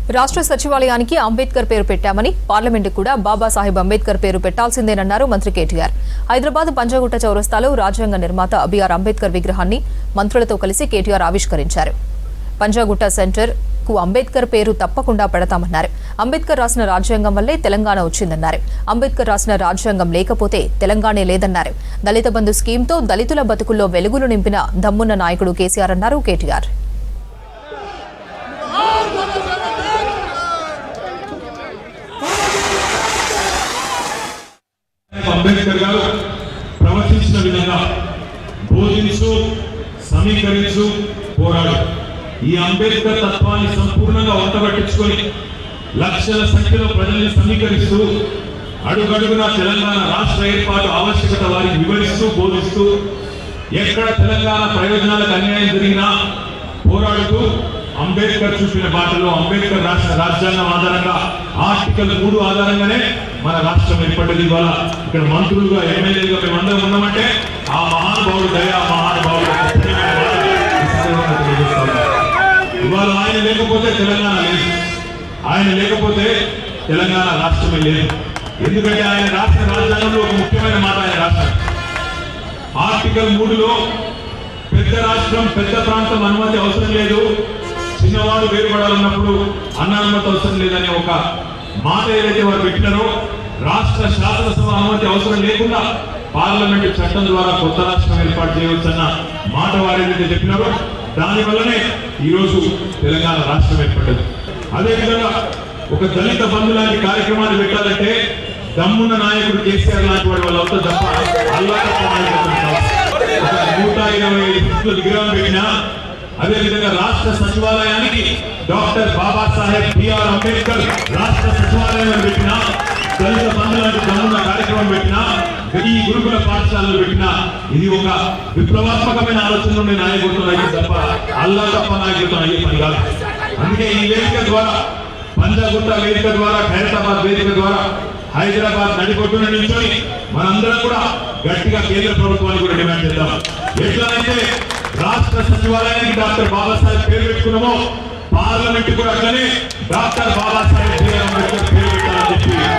రాష్ట్ర సచివాలయానికి అంబేద్కర్ పేరు పెట్టామని పార్లమెంటు కూడా బాబాసాహెబ్ అంబేద్కర్ పేరు పెట్టాల్సిందేనన్నారు మంత్రి కేటీఆర్ హైదరాబాద్ పంజాగుట్ట చౌరస్తాలో రాజ్యాంగ నిర్మాత బిఆర్ అంబేద్కర్ విగ్రహాన్ని మంత్రులతో కలిసి కేటీఆర్ ఆవిష్కరించారు పంజాగుట్ట సెంటర్ కు అంబేద్కర్ పేరు తప్పకుండా పెడతామన్నారు అంబేద్కర్ రాసిన రాజ్యాంగం వల్లే తెలంగాణ వచ్చిందన్నారు అంబేద్కర్ రాసిన రాజ్యాంగం లేకపోతే తెలంగాణే లేదన్నారు దళిత బంధు స్కీమ్తో దళితుల బతుకుల్లో వెలుగులు నింపిన దమ్మున్న నాయకుడు కేసీఆర్ అన్నారు కేటీఆర్ అంబేద్కర్ గారు ప్రవచించిన విధంగా బోధించు సమీకరించు పోరాడు ఈ అంబేద్కర్ తత్వాన్ని సంపూర్ణంగా వంటబట్టించుకొని లక్షల సంఖ్యలో ప్రజల్ని సమీకరిస్తూ అడుగడుగునా తెలంగాణ రాష్ట్ర ఏర్పాటు ఆవశ్యకత వారికి వివరిస్తూ బోధిస్తూ ఎక్కడ తెలంగాణ ప్రయోజనాలకు అన్యాయం జరిగినా పోరాడుతూ అంబేద్కర్ చూపిన బాటలో అంబేద్కర్ రాష్ట్ర రాజ్యాంగం ఆధారంగా ఆర్టికల్ మూడు ఆధారంగానే మన రాష్ట్రం ఏర్పడ్డది ఇవాళ ఇక్కడ మంత్రులుగా ఎమ్మెల్యేలుగా మేమందరం ఉన్నామంటే ఆ మహానుభావుడు దయ ఆ మహానుభావుడు యొక్క పుణ్యమైన మాట ఈ సందర్భంగా తెలియజేస్తా ఉన్నాను. ఇవాళ ఆయన లేకపోతే తెలంగాణ లేదు ఆయన లేకపోతే తెలంగాణ రాష్ట్రమే లేదు ఎందుకంటే ఆయన రాష్ట్ర రాజ్యాంగంలో ఒక ముఖ్యమైన మాట ఆయన రాష్ట్రం ఆర్టికల్ మూడులో పెద్ద రాష్ట్రం పెద్ద ప్రాంతం అనుమతి అవసరం లేదు చిన్నవాడు వేరుపడాలన్నప్పుడు అన్న అనుమతి అవసరం లేదనే ఒక మాట ఏదైతే వారు పెట్టినారో రాష్ట్ర శాసనసభ అనుమతి అవసరం లేకుండా పార్లమెంటు చట్టం ద్వారా కొత్త రాష్ట్రం ఏర్పాటు చేయవచ్చన్న మాట వారు ఏదైతే చెప్పినారో దాని వల్లనే ఈరోజు తెలంగాణ రాష్ట్రం ఏర్పడ్డది అదేవిధంగా ఒక దళిత బంధు లాంటి కార్యక్రమాలు పెట్టాలంటే దమ్మున్న నాయకుడు కేసీఆర్ లాంటి వాడి వల్ల అవుతుంది తప్ప అల్లా తప్ప నాయకత్వం కాదు. ఒక నూట ఇరవై ఐదు ఫీట్ల విగ్రహం పెట్టినా అదేవిధంగా రాష్ట్ర సచివాలయానికి డాక్టర్ బాబాసాహెబ్ బిఆర్ అంబేద్కర్ రాష్ట్ర సచివాలయం పెట్టినా దళిత బంధు లాంటి దమ్మున్న కార్యక్రమం పెట్టినా ఈ గురుకుల పాఠశాలలు పెట్టినా ఇది ఒక విప్లవాత్మకమైన ఆలోచన ఉండే నాయకత్వం అయితే తప్ప అల్లా తప్ప నాయకత్వం అయ్యే పని కాదు అందుకే ఈ వేదిక ద్వారా పంజాగుట్ట వేదిక ద్వారా ఖైరతాబాద్ వేదిక ద్వారా హైదరాబాద్ నడిపొట్టున నిల్చొని మనందరం కూడా గట్టిగా కేంద్ర ప్రభుత్వానికి కూడా డిమాండ్ చేద్దాం ఎట్లయితే రాష్ట్ర సచివాలయానికి డాక్టర్ బాబాసాహెబ్ పేరు పెట్టుకున్నామో పార్లమెంట్ కూడా అట్లనే డాక్టర్ బాబాసాహెబ్ బిఆర్ అంబేద్కర్ పేరు పెట్టాలని చెప్పి